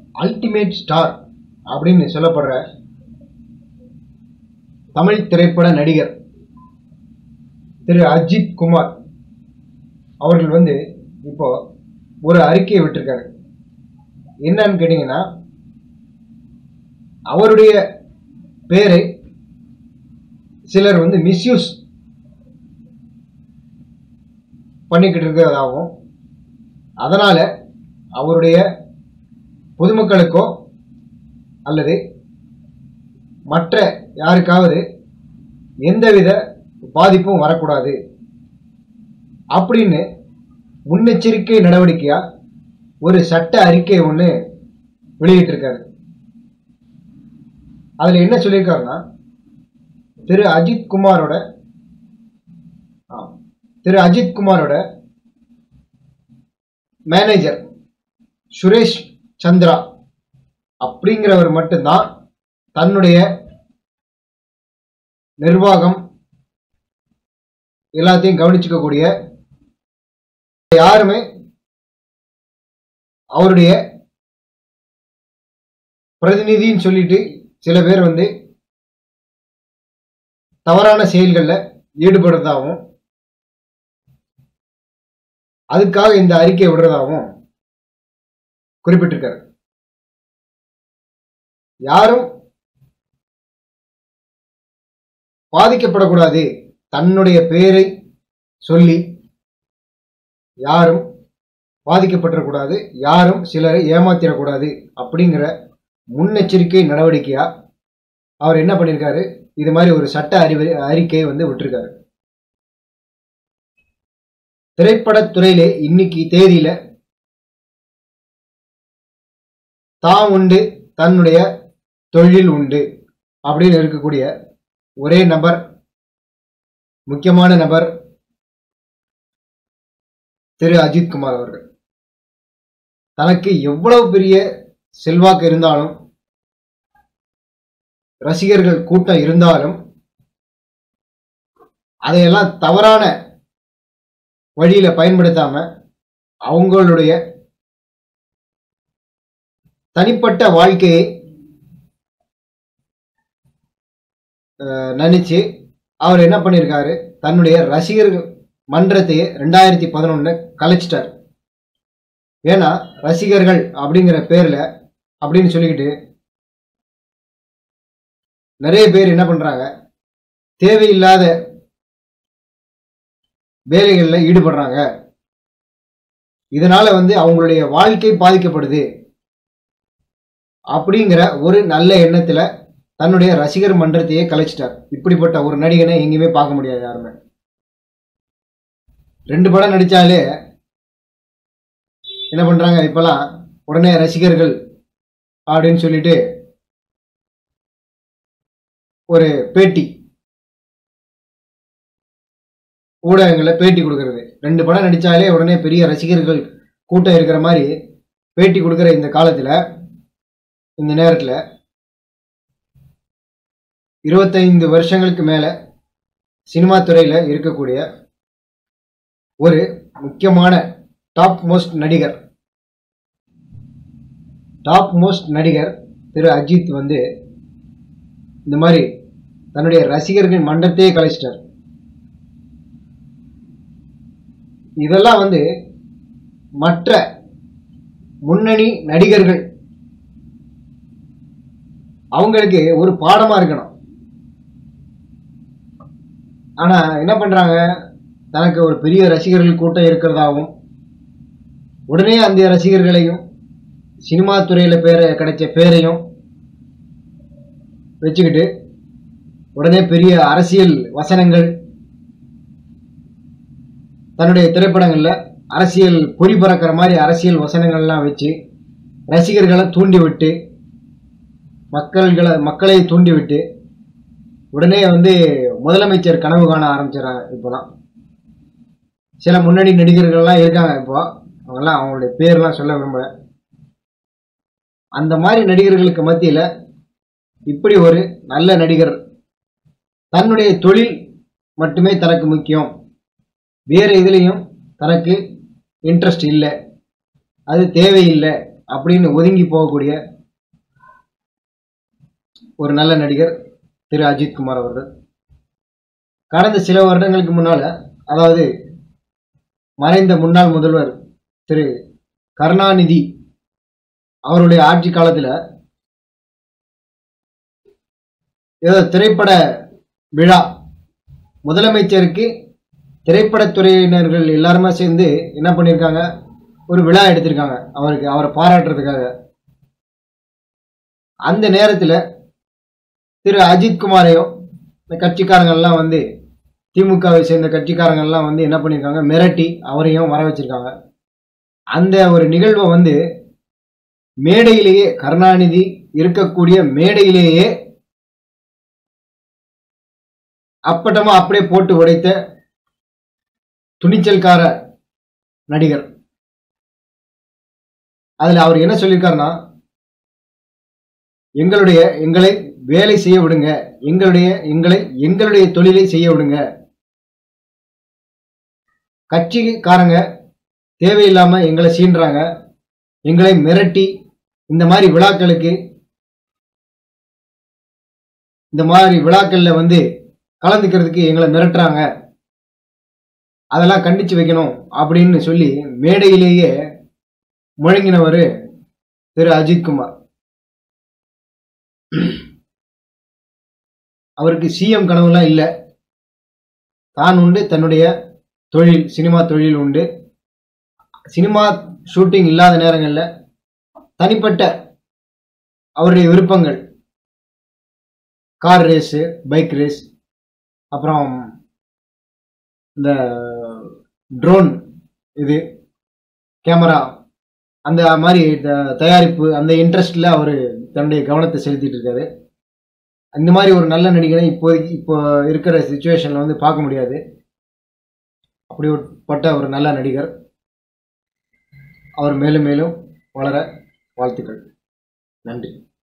ultimate star அப்படின்னு சொல்லப்படுற தமிழ் திரைப்பட நடிகர் திரு அஜித் குமார் அவர்கள் வந்து இப்போ ஒரு அறிக்கையை விட்டிருக்காரு என்னன்னு கேட்டீங்கன்னா அவருடைய பேரை சிலர் வந்து மிஸ்யூஸ் பண்ணிக்கிட்டு இருக்கிறதாகவும் அதனால அவருடைய பொதுமக்களுக்கோ அல்லது மற்ற யாருக்காவது எந்தவித பாதிப்பும் வரக்கூடாது அப்படின்னு முன்னெச்சரிக்கை நடவடிக்கையா ஒரு சட்ட அறிக்கை ஒன்று வெளியிட்டிருக்காரு அதுல என்ன சொல்லியிருக்காருன்னா திரு அஜித் குமாரோட ஆ, திரு அஜித் குமாரோட மேனேஜர் சுரேஷ் சந்திரா அப்படிங்கிறவர் மட்டும்தான் தன்னுடைய நிர்வாகம் எல்லாத்தையும் கவனிச்சுக்கக்கூடிய யாருமே அவருடைய பிரதிநிதின்னு சொல்லிட்டு சில பேர் வந்து தவறான செயல்களில் ஈடுபடுறதாகவும் அதுக்காக இந்த அறிக்கை விடுறதாகவும் குறிப்பிட்டிருக்காரு யாரும் பாதிக்கப்படக்கூடாது தன்னுடைய பெயரை சொல்லி யாரும் பாதிக்கப்பட்டுறக்கூடாது யாரும் சிலரை ஏமாத்திடக்கூடாது அப்படிங்கிற முன்னெச்சரிக்கை நடவடிக்கையா அவர் என்ன பண்ணியிருக்காரு இது மாதிரி ஒரு சட்ட அறிவு அறிக்கையை வந்து விட்டிருக்காரு திரைப்படத்துறையிலே இன்னைக்கு தேதியில தான் உண்டு தன்னுடைய தொழில் உண்டு அப்படின்னு இருக்கக்கூடிய ஒரே நபர் முக்கியமான நபர் திரு அஜித் குமார் அவர்கள் தனக்கு எவ்வளவு பெரிய செல்வாக்கு இருந்தாலும் ரசிகர்கள் கூட்டம் இருந்தாலும் அதையெல்லாம் தவறான வழியில பயன்படுத்தாம அவங்களுடைய தனிப்பட்ட வாழ்க்கையை அஹ், நினைச்சு அவர் என்ன பண்ணியிருக்காரு தன்னுடைய ரசிகர்கள் மன்றத்தையே ரெண்டாயிரத்தி பதினொன்னு கலைச்சிட்டார் ஏன்னா ரசிகர்கள் அப்படிங்கிற பேர்ல அப்படின்னு சொல்லிக்கிட்டு நிறைய பேர் என்ன பண்றாங்க தேவையில்லாத வேலைகளில் ஈடுபடுறாங்க இதனால வந்து அவங்களுடைய வாழ்க்கை பாதிக்கப்படுது அப்படிங்கிற ஒரு நல்ல எண்ணத்துல தன்னுடைய ரசிகர் மன்றத்தையே கலைச்சிட்டார் இப்படிப்பட்ட ஒரு நடிகனை எங்கேயுமே பார்க்க முடியாது யாருமே ரெண்டு படம் நடிச்சாலே என்ன பண்றாங்க இப்பெல்லாம் உடனே ரசிகர்கள் அப்படின்னு சொல்லிட்டு ஒரு பேட்டி ஊடகங்களில் பேட்டி கொடுக்கறது ரெண்டு படம் நடிச்சாலே உடனே பெரிய ரசிகர்கள் கூட்டம் இருக்கிற மாதிரி பேட்டி கொடுக்குற இந்த காலத்துல இந்த நேரத்துல இருபத்தைந்து வருஷங்களுக்கு மேல சினிமா துறையில இருக்கக்கூடிய ஒரு முக்கியமான டாப் மோஸ்ட் நடிகர் டாப் மோஸ்ட் நடிகர் திரு அஜித் வந்து இந்த மாதிரி தன்னுடைய ரசிகர்கள் மன்றத்தையே கலைச்சிட்டார் இதெல்லாம் வந்து மற்ற முன்னணி நடிகர்கள் அவங்களுக்கு ஒரு பாடமா இருக்கணும் ஆனா என்ன பண்றாங்க தனக்கு ஒரு பெரிய ரசிகர்கள் கூட்டம் இருக்கிறதாவும் உடனே அந்த ரசிகர்களையும் சினிமா துறையில பேர கிடைச்ச பேரையும் வச்சுக்கிட்டு உடனே பெரிய அரசியல் வசனங்கள் தன்னுடைய திரைப்படங்கள்ல அரசியல் பொறி பறக்கிற மாதிரி அரசியல் வசனங்கள்லாம் வச்சு ரசிகர்களை தூண்டி விட்டு மக்கள்களை மக்களை தூண்டி விட்டு உடனே வந்து முதலமைச்சர் கனவு காண ஆரம்பிச்சிடறாங்க இப்போலாம் சில முன்னணி நடிகர்கள்லாம் இருக்காங்க இப்போ அவங்கெல்லாம் அவங்களுடைய பேர்லாம் சொல்ல விரும்பல அந்த மாதிரி நடிகர்களுக்கு மத்தியில இப்படி ஒரு நல்ல நடிகர் தன்னுடைய தொழில் மட்டுமே தனக்கு முக்கியம் வேற எதுலேயும் தனக்கு இன்ட்ரெஸ்ட் இல்லை அது தேவையில்லை அப்படின்னு ஒதுங்கி போகக்கூடிய ஒரு நல்ல நடிகர் திரு அஜித் குமார் அவர்கள் கடந்த சில வருடங்களுக்கு முன்னால அதாவது மறைந்த முன்னாள் முதல்வர் திரு கருணாநிதி அவருடைய ஆட்சி காலத்துல ஏதோ திரைப்பட விழா முதலமைச்சருக்கு திரைப்படத்துறையினர்கள் எல்லாருமே சேர்ந்து என்ன பண்ணியிருக்காங்க ஒரு விழா எடுத்திருக்காங்க அவருக்கு அவரை பாராட்டுறதுக்காக அந்த நேரத்தில் திரு அஜித் குமாரையும் இந்த கட்சிக்காரங்கள்லாம் வந்து திமுகவை சேர்ந்த கட்சிக்காரங்கள்லாம் வந்து என்ன பண்ணியிருக்காங்க மிரட்டி அவரையும் வர வச்சிருக்காங்க அந்த ஒரு நிகழ்வை வந்து மேடையிலேயே கருணாநிதி இருக்கக்கூடிய மேடையிலேயே அப்பட்டமா அப்படியே போட்டு உடைத்த துணிச்சல்கார நடிகர் அதுல அவர் என்ன சொல்லியிருக்காருன்னா எங்களுடைய எங்களை வேலை செய்ய விடுங்க எங்களுடைய எங்களை எங்களுடைய தொழிலை செய்ய விடுங்க கட்சிக்காரங்க தேவையில்லாம எங்களை சீன்றாங்க எங்களை மிரட்டி இந்த மாதிரி விழாக்களுக்கு இந்த மாதிரி விழாக்கள்ல வந்து கலந்துக்கிறதுக்கு எங்களை மிரட்டுறாங்க அதெல்லாம் கண்டிச்சு வைக்கணும் அப்படின்னு சொல்லி மேடையிலேயே முழங்கினவர் திரு அஜித்குமார் அவருக்கு சிஎம் கனவுலாம் இல்லை தான் உண்டு தன்னுடைய தொழில் சினிமா தொழில் உண்டு சினிமா ஷூட்டிங் இல்லாத நேரங்களில் தனிப்பட்ட அவருடைய விருப்பங்கள் கார் ரேஸு பைக் ரேஸ் அப்புறம் இந்த ட்ரோன் இது கேமரா அந்த மாதிரி த- தயாரிப்பு அந்த இன்ட்ரெஸ்டில் அவர் தன்னுடைய கவனத்தை செலுத்திட்டு இருக்காரு இந்த மாதிரி ஒரு நல்ல நடிகனை இப்போதைக்கு இப்போ இருக்கிற சுச்சுவேஷனில் வந்து பார்க்க முடியாது அப்படிப்பட்ட ஒரு நல்ல நடிகர் அவர் மேலும் மேலும் வளர வாழ்த்துக்கள் நன்றி